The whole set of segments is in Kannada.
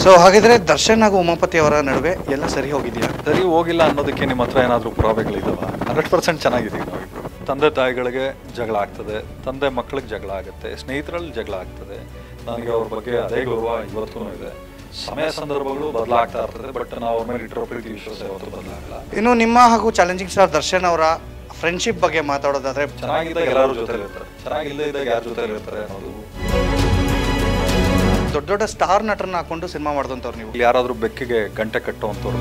ಸೊ ಹಾಗಿದ್ರೆ ದರ್ಶನ್ ಹಾಗೂ ಉಮಾಪತಿ ಅವರ ನಡುವೆ ಎಲ್ಲ ಸರಿ ಹೋಗಿದೆಯಾ ಸರಿ ಹೋಗಿಲ್ಲ ಅನ್ನೋದಕ್ಕೆ ನಿಮ್ಮ ಹತ್ರ ಏನಾದರೂ ಪುರಾವೆಗಳಿದಾವ ಹಂಡ್ರೆಡ್ ಪರ್ಸೆಂಟ್ ಚೆನ್ನಾಗಿದ್ದೀವಿ ನಾವಿಬ್ರು ತಂದೆ ತಾಯಿಗಳಿಗೆ ಜಗಳ ಆಗ್ತದೆ ತಂದೆ ಮಕ್ಕಳಿಗೆ ಜಗಳ ಆಗುತ್ತೆ ಸ್ನೇಹಿತರಲ್ಲಿ ಜಗಳ ಆಗ್ತದೆ ನನಗೆ ಅವ್ರ ಬಗ್ಗೆ ಅದೇ ಗೌರವ ಇವತ್ತೂ ಇದೆ ಸಮಯ ಸಂದರ್ಭಗಳು ಬದಲಾಗ್ತಾ ಇರ್ತದೆ ಬಟ್ ನಾವು ಅವ್ರ ಮೇಲೆ ಇಟ್ಟಿರೋ ಪ್ರೀತಿ ವಿಶ್ವಾಸ ಯಾವತ್ತೂ ಬದಲಾಗಲ್ಲ ಇನ್ನು ನಿಮ್ಮ ಹಾಗೂ ಚಾಲೆಂಜಿಂಗ್ ಸ್ಟಾರ್ ದರ್ಶನ್ ಅವರ ಫ್ರೆಂಡ್ಶಿಪ್ ಬಗ್ಗೆ ಮಾತಾಡೋದಾದ್ರೆ ಚೆನ್ನಾಗಿದ್ದಾಗ ಎಲ್ಲರೂ ಜೊತೆ ಇರ್ತಾರೆ ಚೆನ್ನಾಗಿಲ್ಲದೆ ಇದ್ದಾಗ ಯಾರ ಜೊತೆ ಇರ್ತಾರೆ ಅನ್ನೋದು ದೊಡ್ಡ ದೊಡ್ಡ ಸ್ಟಾರ್ ನಟರನ್ನ ಹಾಕೊಂಡು ಸಿನಿಮಾ ಮಾಡಿದಂಥವ್ರು ನೀವು ಇಲ್ಲಿ ಯಾರಾದರೂ ಬೆಕ್ಕಿಗೆ ಗಂಟೆ ಕಟ್ಟುವಂಥವ್ರು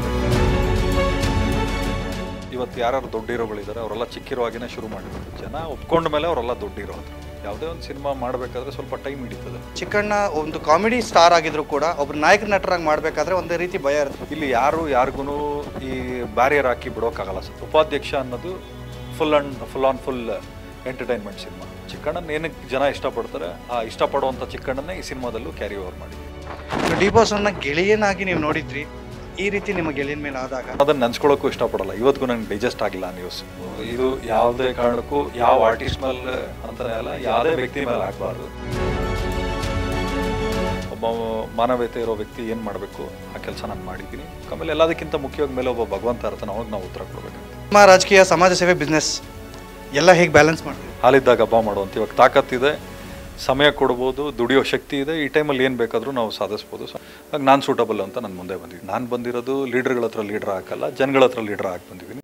ಇವತ್ತು ಯಾರ್ಯಾರು ದೊಡ್ಡ ಹೀರೋಗಳಿದ್ದಾರೆ ಅವರೆಲ್ಲ ಚಿಕ್ಕಿರುವಾಗಿನೇ ಶುರು ಮಾಡಿದ್ರು ಜನ ಒಪ್ಕೊಂಡ ಮೇಲೆ ಅವರೆಲ್ಲ ದೊಡ್ಡ ಹೀರೋ ಅಂತ ಯಾವುದೇ ಒಂದು ಸಿನಿಮಾ ಮಾಡಬೇಕಾದ್ರೆ ಸ್ವಲ್ಪ ಟೈಮ್ ಹಿಡಿತದೆ ಚಿಕ್ಕಣ್ಣ ಒಂದು ಕಾಮಿಡಿ ಸ್ಟಾರ್ ಆಗಿದ್ರು ಕೂಡ ಒಬ್ರು ನಾಯಕ ನಟರಾಗಿ ಮಾಡಬೇಕಾದ್ರೆ ಒಂದೇ ರೀತಿ ಭಯ ಇರುತ್ತೆ ಇಲ್ಲಿ ಯಾರು ಯಾರಿಗೂ ಈ ಬ್ಯಾರಿಯರ್ ಹಾಕಿ ಬಿಡೋಕ್ಕಾಗಲ್ಲ ಸರ್ ಉಪಾಧ್ಯಕ್ಷ ಅನ್ನೋದು full and full on full entertainment cinema ಚಿಕ್ಕಣ್ಣನ ಏನಕ್ಕೆ ಜನ ಇಷ್ಟಪಡ್ತಾರೆ ಆ ಇಷ್ಟಪಡುವಂಥ ಚಿಕ್ಕಣ್ಣನೇ ಈ ಸಿನಿಮಾದಲ್ಲೂ ಕ್ಯಾರಿ ಓವರ್ ಮಾಡಿದ್ವಿ ಡಿ ಬಾಸ್ ಅನ್ನ ಗೆಳೆಯನಾಗಿ ನೀವು ನೋಡಿದ್ರಿ ಈ ರೀತಿ ನಿಮ್ಮ ಗೆಳೆಯನ ಮೇಲೆ ಆದಾಗ ಅದನ್ನ ನೆನ್ಸ್ಕೊಳ್ಳೋಕ್ಕೂ ಇಷ್ಟಪಡಲ್ಲ ಇವತ್ತಿಗೂ ನಂಗೆ ಡೈಜೆಸ್ಟ್ ಆಗಿಲ್ಲ ಆ ನ್ಯೂಸ್ ಇದು ಯಾವುದೇ ಕಾರಣಕ್ಕೂ ಯಾವ ಆರ್ಟಿಸ್ಟ್ ಮೇಲೆ ಅಂತಾನೆ ಅಲ್ಲ ಯಾವುದೇ ವ್ಯಕ್ತಿ ಮೇಲೆ ಆಗಬಾರ್ದು ಒಬ್ಬ ಮಾನವೀಯತೆ ಇರೋ ವ್ಯಕ್ತಿ ಏನು ಮಾಡಬೇಕು ಆ ಕೆಲಸ ನಾನು ಮಾಡಿದ್ದೀನಿ ಆಮೇಲೆ ಎಲ್ಲದಕ್ಕಿಂತ ಮುಖ್ಯವಾಗಿ ಮೇಲೆ ಒಬ್ಬ ಭಗವಂತ ಇರ್ತಾನೆ ಅವಾಗ ನಾವು ಉತ್ತರ ಕೊಡಬೇಕು ನಿಮ್ಮ ರಾಜಕೀಯ ಸಮಾಜ ಸೇವೆ ಬಿಸ್ನೆಸ್ ಎಲ್ಲ ಹೇಗೆ ಬ್ಯಾಲೆನ್ಸ್ ಮಾಡ್ತೀವಿ ಹಾಲಿದ್ದಾಗ ಹಬ್ಬ ಮಾಡುವಂತ ಇವಾಗ ತಾಕತ್ತಿದೆ ಸಮಯ ಕೊಡ್ಬೋದು ದುಡಿಯೋ ಶಕ್ತಿ ಇದೆ ಈ ಟೈಮಲ್ಲಿ ಏನು ಬೇಕಾದರೂ ನಾವು ಸಾಧಿಸ್ಬೋದು ಸೊ ನಾನು ಸೂಟಬಲ್ ಅಂತ ನಾನು ಮುಂದೆ ಬಂದಿದ್ದೀನಿ ನಾನು ಬಂದಿರೋದು ಲೀಡರ್ಗಳ ಹತ್ರ ಲೀಡರ್ ಹಾಕಲ್ಲ ಜನಗಳ ಹತ್ರ ಲೀಡರ್ ಹಾಕಿ ಬಂದಿದ್ದೀನಿ